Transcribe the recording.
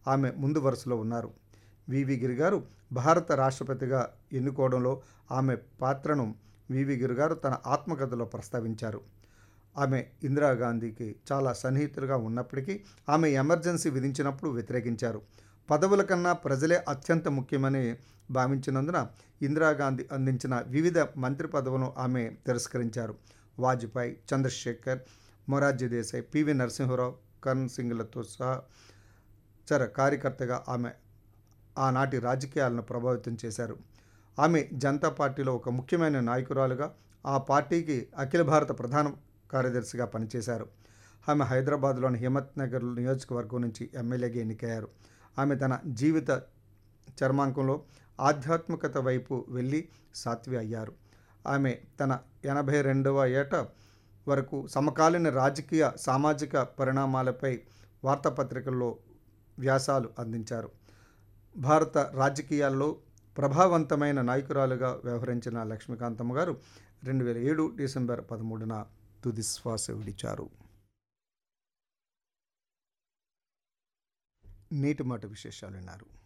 ఆమె ముందు వరుసలో ఉన్నారు వివి గిరి గారు భారత రాష్ట్రపతిగా ఎన్నుకోవడంలో ఆమె పాత్రను వివి గిరి గారు తన ఆత్మకథలో ప్రస్తావించారు ఆమె ఇందిరాగాంధీకి చాలా సన్నిహితులుగా ఉన్నప్పటికీ ఆమె ఎమర్జెన్సీ విధించినప్పుడు వ్యతిరేకించారు పదవుల కన్నా ప్రజలే అత్యంత ముఖ్యమని భావించినందున ఇందిరాగాంధీ అందించిన వివిధ మంత్రి పదవులను ఆమె తిరస్కరించారు వాజ్పేయి చంద్రశేఖర్ మొరార్జీ దేశాయ్ పివి నరసింహరావు కరణ్ సింగ్లతో సహా చర కార్యకర్తగా ఆమె ఆనాటి రాజకీయాలను ప్రభావితం చేశారు ఆమె జనతా పార్టీలో ఒక ముఖ్యమైన నాయకురాలుగా ఆ పార్టీకి అఖిల భారత ప్రధాన కార్యదర్శిగా పనిచేశారు ఆమె హైదరాబాద్లోని హిమత్ నగర్ నియోజకవర్గం నుంచి ఎమ్మెల్యేగా ఎన్నికయ్యారు ఆమె తన జీవిత చర్మాంకంలో ఆధ్యాత్మికత వైపు వెళ్ళి సాత్వి అయ్యారు ఆమె తన ఎనభై రెండవ ఏట వరకు సమకాలీన రాజకీయ సామాజిక పరిణామాలపై వార్తాపత్రికల్లో వ్యాసాలు అందించారు భారత రాజకీయాల్లో ప్రభావవంతమైన నాయకురాలుగా వ్యవహరించిన లక్ష్మీకాంతమ్మ గారు రెండు వేల ఏడు డిసెంబర్ పదమూడున తుది శ్వాస విడిచారు నీటి మాట విశేషాలు విన్నారు